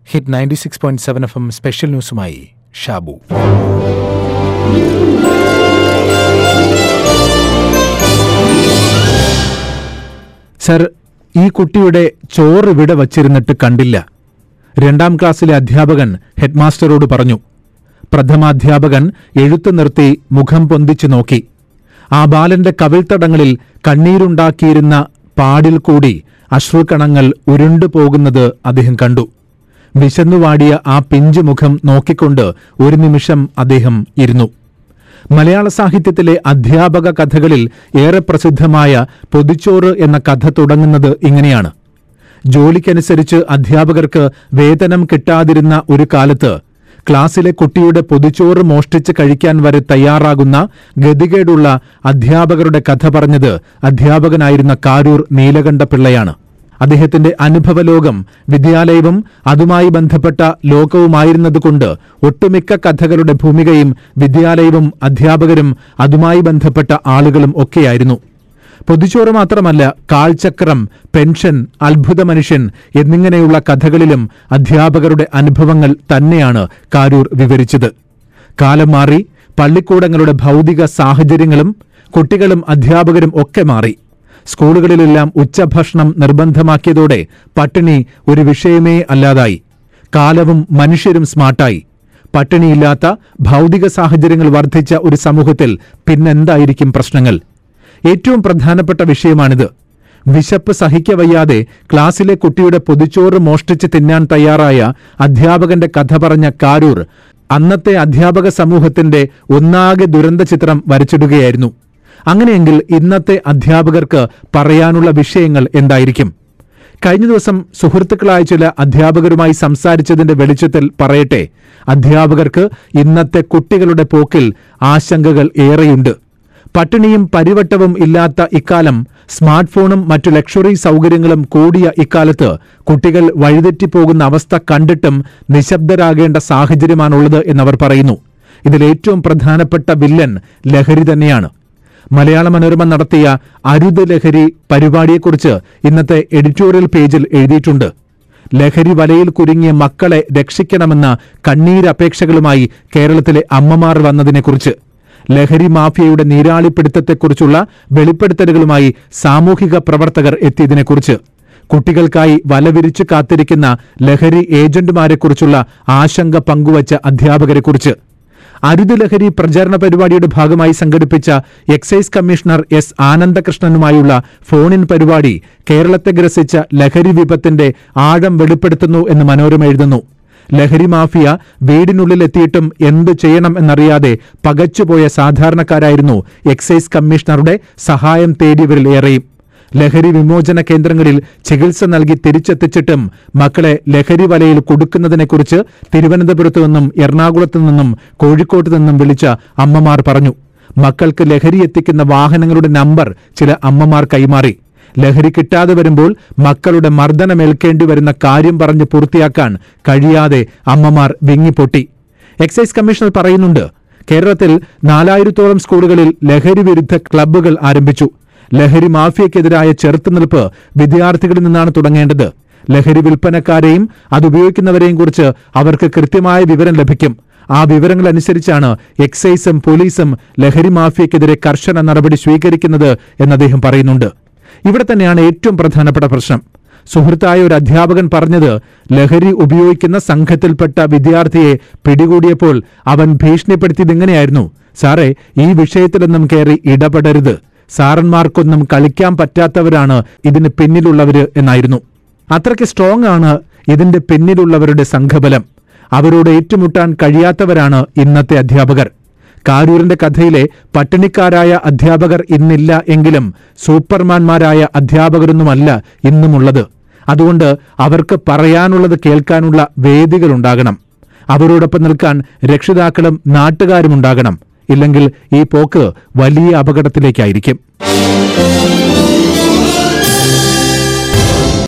hit ninety six point seven FM എം സ്പെഷ്യൽ ന്യൂസുമായി ഷാബു സർ ഈ കുട്ടിയുടെ ചോറ് ഇവിടെ വച്ചിരുന്നിട്ട് കണ്ടില്ല രണ്ടാം ക്ലാസ്സിലെ അധ്യാപകൻ ഹെഡ്മാസ്റ്ററോട് പറഞ്ഞു പ്രഥമാധ്യാപകൻ എഴുത്തു നിർത്തി മുഖം പൊന്തിച്ചു നോക്കി ആ ബാലന്റെ കവിൾത്തടങ്ങളിൽ കണ്ണീരുണ്ടാക്കിയിരുന്ന പാടിൽ കൂടി അശ്രുകണങ്ങൾ ഉരുണ്ടു പോകുന്നത് അദ്ദേഹം കണ്ടു വിശന്നുവാടിയ ആ പിഞ്ചു മുഖം നോക്കിക്കൊണ്ട് ഒരു നിമിഷം അദ്ദേഹം ഇരുന്നു മലയാള സാഹിത്യത്തിലെ അധ്യാപക കഥകളിൽ ഏറെ പ്രസിദ്ധമായ പൊതിച്ചോറ് എന്ന കഥ തുടങ്ങുന്നത് ഇങ്ങനെയാണ് ജോലിക്കനുസരിച്ച് അധ്യാപകർക്ക് വേതനം കിട്ടാതിരുന്ന ഒരു കാലത്ത് ക്ലാസ്സിലെ കുട്ടിയുടെ പൊതിച്ചോറ് മോഷ്ടിച്ച് കഴിക്കാൻ വരെ തയ്യാറാകുന്ന ഗതികേടുള്ള അധ്യാപകരുടെ കഥ പറഞ്ഞത് അധ്യാപകനായിരുന്ന കാരൂർ നീലകണ്ഠ പിള്ളയാണ് അദ്ദേഹത്തിന്റെ അനുഭവലോകം വിദ്യാലയവും അതുമായി ബന്ധപ്പെട്ട ലോകവുമായിരുന്നതുകൊണ്ട് ഒട്ടുമിക്ക കഥകളുടെ ഭൂമികയും വിദ്യാലയവും അധ്യാപകരും അതുമായി ബന്ധപ്പെട്ട ആളുകളും ഒക്കെയായിരുന്നു പൊതിച്ചോറ് മാത്രമല്ല കാൽചക്രം പെൻഷൻ അത്ഭുത മനുഷ്യൻ എന്നിങ്ങനെയുള്ള കഥകളിലും അധ്യാപകരുടെ അനുഭവങ്ങൾ തന്നെയാണ് കാരൂർ വിവരിച്ചത് കാലം മാറി പള്ളിക്കൂടങ്ങളുടെ ഭൗതിക സാഹചര്യങ്ങളും കുട്ടികളും അധ്യാപകരും ഒക്കെ മാറി സ്കൂളുകളിലെല്ലാം ഉച്ചഭക്ഷണം നിർബന്ധമാക്കിയതോടെ പട്ടിണി ഒരു വിഷയമേ അല്ലാതായി കാലവും മനുഷ്യരും സ്മാർട്ടായി പട്ടിണിയില്ലാത്ത ഭൗതിക സാഹചര്യങ്ങൾ വർദ്ധിച്ച ഒരു സമൂഹത്തിൽ പിന്നെന്തായിരിക്കും പ്രശ്നങ്ങൾ ഏറ്റവും പ്രധാനപ്പെട്ട വിഷയമാണിത് വിശപ്പ് സഹിക്കവയ്യാതെ ക്ലാസ്സിലെ കുട്ടിയുടെ പൊതിച്ചോറ് മോഷ്ടിച്ച് തിന്നാൻ തയ്യാറായ അധ്യാപകന്റെ കഥ പറഞ്ഞ കാരൂർ അന്നത്തെ അധ്യാപക സമൂഹത്തിന്റെ ഒന്നാകെ ദുരന്ത ചിത്രം വരച്ചിടുകയായിരുന്നു അങ്ങനെയെങ്കിൽ ഇന്നത്തെ അധ്യാപകർക്ക് പറയാനുള്ള വിഷയങ്ങൾ എന്തായിരിക്കും കഴിഞ്ഞ ദിവസം സുഹൃത്തുക്കളായ ചില അധ്യാപകരുമായി സംസാരിച്ചതിന്റെ വെളിച്ചത്തിൽ പറയട്ടെ അധ്യാപകർക്ക് ഇന്നത്തെ കുട്ടികളുടെ പോക്കിൽ ആശങ്കകൾ ഏറെയുണ്ട് പട്ടിണിയും പരിവട്ടവും ഇല്ലാത്ത ഇക്കാലം സ്മാർട്ട് ഫോണും മറ്റു ലക്ഷറി സൗകര്യങ്ങളും കൂടിയ ഇക്കാലത്ത് കുട്ടികൾ വഴിതെറ്റിപ്പോകുന്ന അവസ്ഥ കണ്ടിട്ടും നിശബ്ദരാകേണ്ട സാഹചര്യമാണുള്ളത് എന്നവർ പറയുന്നു ഇതിലേറ്റവും പ്രധാനപ്പെട്ട വില്ലൻ ലഹരി തന്നെയാണ് മലയാള മനോരമ നടത്തിയ അരുത് ലഹരി പരിപാടിയെക്കുറിച്ച് ഇന്നത്തെ എഡിറ്റോറിയൽ പേജിൽ എഴുതിയിട്ടുണ്ട് ലഹരി വലയിൽ കുരുങ്ങിയ മക്കളെ രക്ഷിക്കണമെന്ന കണ്ണീരപേക്ഷകളുമായി കേരളത്തിലെ അമ്മമാർ വന്നതിനെക്കുറിച്ച് ലഹരി മാഫിയയുടെ നീരാളിപ്പിടുത്തത്തെക്കുറിച്ചുള്ള വെളിപ്പെടുത്തലുകളുമായി സാമൂഹിക പ്രവർത്തകർ എത്തിയതിനെക്കുറിച്ച് കുട്ടികൾക്കായി വലവിരിച്ചു കാത്തിരിക്കുന്ന ലഹരി ഏജന്റുമാരെക്കുറിച്ചുള്ള ആശങ്ക പങ്കുവച്ച അധ്യാപകരെക്കുറിച്ച് അരുത് ലഹരി പ്രചാരണ പരിപാടിയുടെ ഭാഗമായി സംഘടിപ്പിച്ച എക്സൈസ് കമ്മീഷണർ എസ് ആനന്ദകൃഷ്ണനുമായുള്ള ഫോണിൻ പരിപാടി കേരളത്തെ ഗ്രസിച്ച ലഹരി വിപത്തിന്റെ ആഴം വെളിപ്പെടുത്തുന്നു എന്ന് മനോരമ എഴുതുന്നു ലഹരി മാഫിയ വീടിനുള്ളിലെത്തിയിട്ടും എന്തു ചെയ്യണം എന്നറിയാതെ പകച്ചുപോയ സാധാരണക്കാരായിരുന്നു എക്സൈസ് കമ്മീഷണറുടെ സഹായം തേടിയവരിൽ ഏറെയും ലഹരി വിമോചന കേന്ദ്രങ്ങളിൽ ചികിത്സ നൽകി തിരിച്ചെത്തിച്ചിട്ടും മക്കളെ ലഹരി വലയിൽ കൊടുക്കുന്നതിനെക്കുറിച്ച് തിരുവനന്തപുരത്തു നിന്നും എറണാകുളത്തു നിന്നും കോഴിക്കോട്ട് നിന്നും വിളിച്ച അമ്മമാർ പറഞ്ഞു മക്കൾക്ക് ലഹരി എത്തിക്കുന്ന വാഹനങ്ങളുടെ നമ്പർ ചില അമ്മമാർ കൈമാറി ലഹരി കിട്ടാതെ വരുമ്പോൾ മക്കളുടെ മർദ്ദനമേൽക്കേണ്ടി വരുന്ന കാര്യം പറഞ്ഞ് പൂർത്തിയാക്കാൻ കഴിയാതെ അമ്മമാർ വിങ്ങിപ്പൊട്ടി എക്സൈസ് കമ്മീഷണർ പറയുന്നുണ്ട് കേരളത്തിൽ നാലായിരത്തോളം സ്കൂളുകളിൽ ലഹരി വിരുദ്ധ ക്ലബ്ബുകൾ ആരംഭിച്ചു ലഹരി മാഫിയക്കെതിരായ ചെറുത്തുനിൽപ്പ് വിദ്യാർത്ഥികളിൽ നിന്നാണ് തുടങ്ങേണ്ടത് ലഹരി വിൽപ്പനക്കാരെയും അതുപയോഗിക്കുന്നവരെയും കുറിച്ച് അവർക്ക് കൃത്യമായ വിവരം ലഭിക്കും ആ വിവരങ്ങൾ അനുസരിച്ചാണ് എക്സൈസും പോലീസും ലഹരി മാഫിയക്കെതിരെ കർശന നടപടി സ്വീകരിക്കുന്നത് എന്ന് അദ്ദേഹം പറയുന്നുണ്ട് ഇവിടെ തന്നെയാണ് ഏറ്റവും പ്രധാനപ്പെട്ട പ്രശ്നം സുഹൃത്തായ ഒരു അധ്യാപകൻ പറഞ്ഞത് ലഹരി ഉപയോഗിക്കുന്ന സംഘത്തിൽപ്പെട്ട വിദ്യാർത്ഥിയെ പിടികൂടിയപ്പോൾ അവൻ ഭീഷണിപ്പെടുത്തിയത് ഇങ്ങനെയായിരുന്നു സാറേ ഈ വിഷയത്തിലൊന്നും കയറി ഇടപെടരുത് സാറന്മാർക്കൊന്നും കളിക്കാൻ പറ്റാത്തവരാണ് ഇതിന് പിന്നിലുള്ളവര് എന്നായിരുന്നു അത്രയ്ക്ക് സ്ട്രോങ് ആണ് ഇതിന്റെ പിന്നിലുള്ളവരുടെ സംഘബലം അവരോട് ഏറ്റുമുട്ടാൻ കഴിയാത്തവരാണ് ഇന്നത്തെ അധ്യാപകർ കാരൂരിന്റെ കഥയിലെ പട്ടിണിക്കാരായ അധ്യാപകർ ഇന്നില്ല എങ്കിലും സൂപ്പർമാൻമാരായ അധ്യാപകരൊന്നുമല്ല ഇന്നുമുള്ളത് അതുകൊണ്ട് അവർക്ക് പറയാനുള്ളത് കേൾക്കാനുള്ള വേദികളുണ്ടാകണം അവരോടൊപ്പം നിൽക്കാൻ രക്ഷിതാക്കളും നാട്ടുകാരും ഉണ്ടാകണം ഇല്ലെങ്കിൽ ഈ പോക്ക് വലിയ അപകടത്തിലേക്കായിരിക്കും